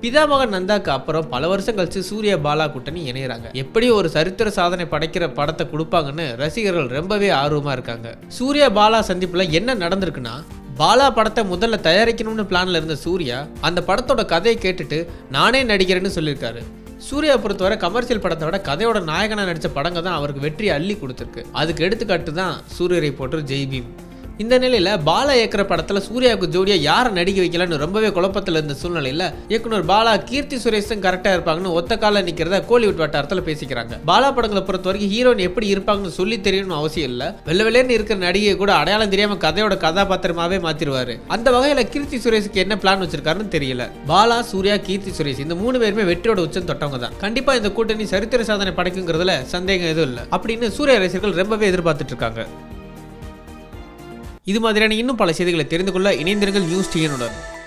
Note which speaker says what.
Speaker 1: பிதாமகன் நந்தாக்கு அப்புறம் பல வருஷம் கழிச்சு சூர்யா பாலா கூட்டணி இணையறாங்க எப்படி ஒரு சரித்திர சாதனை படைக்கிற படத்தை கொடுப்பாங்கன்னு ரசிகர்கள் ரொம்பவே ஆர்வமா இருக்காங்க சூர்யா பாலா சந்திப்புல என்ன நடந்திருக்குன்னா பாலா படத்தை முதல்ல தயாரிக்கணும்னு பிளான்ல இருந்த சூர்யா அந்த படத்தோட கதையை கேட்டுட்டு நானே நடிக்கிறேன்னு சொல்லியிருக்காரு சூர்யா பொறுத்தவரை கமர்ஷியல் படத்தை விட கதையோட நாயகனா நடிச்ச படங்க தான் அவருக்கு வெற்றி அள்ளி கொடுத்துருக்கு அதுக்கு எடுத்துக்காட்டு தான் சூரியரை போட்டு ஜெய் பீம் இந்த நிலையில பாலா இயக்குற படத்துல சூர்யாவுக்கு ஜோடியா யாரை நடிக்க வைக்கலான்னு ரொம்பவே குழப்பத்தில் இருந்த சூழ்நிலையில இயக்குனர் பாலா கீர்த்தி சுரேஷும் கரெக்டா இருப்பாங்கன்னு ஒத்த கால நிக்கிறத கோலிவுட் வட்டாரத்துல பேசிக்கிறாங்க பாலா படங்களை பொறுத்த வரைக்கும் ஹீரோயின் எப்படி இருப்பாங்கன்னு சொல்லி தெரியணும்னு அவசியம் இல்ல வெள்ள வெள்ளேன்னு இருக்கிற நடிகை கூட அடையாளம் தெரியாம கதையோட கதாபாத்திரமாவே மாத்திருவாரு அந்த வகையில கீர்த்தி சுரேஷுக்கு என்ன பிளான் வச்சிருக்காருன்னு தெரியல பாலா சூர்யா கீர்த்தி சுரேஷ் இந்த மூணு பேருமே வெற்றியோட உச்சம் தொட்டவங்க தான் கண்டிப்பா இந்த கூட்டணி சரித்திர சாதனை படைக்குங்கிறதுல சந்தேகம் எதுவும் இல்லை அப்படின்னு சூர்யா ரசிகர்கள் ரொம்பவே எதிர்பார்த்துட்டு இருக்காங்க இது மாதிரியான இன்னும் பல செய்திகளை தெரிந்து கொள்ள இணைந்திருங்கள் நியூஸ் டிஎனுடன்